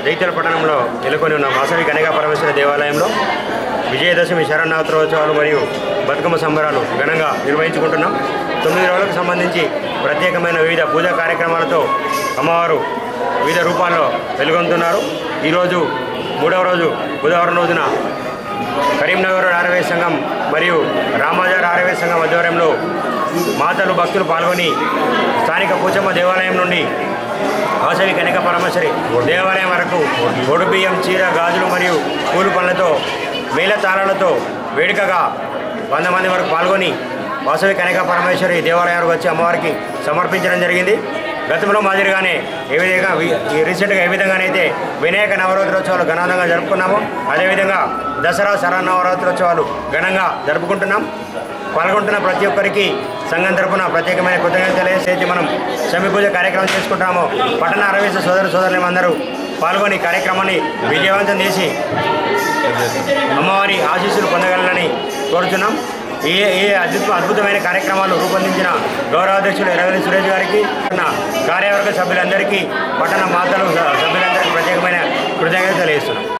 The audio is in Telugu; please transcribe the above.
జైత్యాల పట్టణంలో నెలకొని ఉన్న వాసవి కనికా పరమేశ్వర దేవాలయంలో విజయదశమి శరణాత్రోత్సవాలు మరియు బతుకమ్మ సంబరాలు ఘనంగా నిర్వహించుకుంటున్నాం తొమ్మిది రోజులకు సంబంధించి ప్రత్యేకమైన వివిధ పూజా కార్యక్రమాలతో అమ్మవారు వివిధ రూపాల్లో వెలుగొందుతున్నారు ఈరోజు మూడవ రోజు బుధవారం రోజున కరీంనగర్ ఆరవే సంఘం మరియు రామాజార్ ఆరవే సంఘం ఆధ్వర్యంలో మాతలు భక్తులు పాల్గొని స్థానిక పూచమ్మ దేవాలయం నుండి వాసవి కనక పరమేశ్వరి దేవాలయం వరకు ఒడు బియ్యం చీర గాజులు మరియు పూలు పనులతో మేళ తాళాలతో వేడుకగా వంద మంది వరకు పాల్గొని వాసవి కనక పరమేశ్వరి దేవాలయానికి వచ్చి అమ్మవారికి సమర్పించడం జరిగింది గతంలో మాదిరిగానే ఏ విధంగా వి- ఈ రీసెంట్గా ఏ విధంగానైతే వినాయక నవరాత్రోత్సవాలు ఘనంగా జరుపుకున్నామో అదేవిధంగా దసరా శరన్నవరాత్రోత్సవాలు ఘనంగా జరుపుకుంటున్నాం పాల్గొంటున్న ప్రతి ఒక్కరికి సంఘం తరపున ప్రత్యేకమైన కృతజ్ఞతలు తెలియజేసి మనం శమి పూజ కార్యక్రమం చేసుకుంటాము పట్టణ అరవేశ సోదర సోదరులు అందరూ పాల్గొని కార్యక్రమాన్ని విజయవంతం చేసి అమ్మవారి ఆశీస్సులు పొందగలనని కోరుతున్నాం ఏ ఏ అద్భుత అద్భుతమైన కార్యక్రమాలు రూపొందించిన గౌరవాధ్యక్షులు ఎరవెల్లి సురేష్ గారికి నా కార్యవర్గ సభ్యులందరికీ పట్టణ మాతలు సభ్యులందరికీ ప్రత్యేకమైన కృతజ్ఞత తెలియజేస్తున్నాం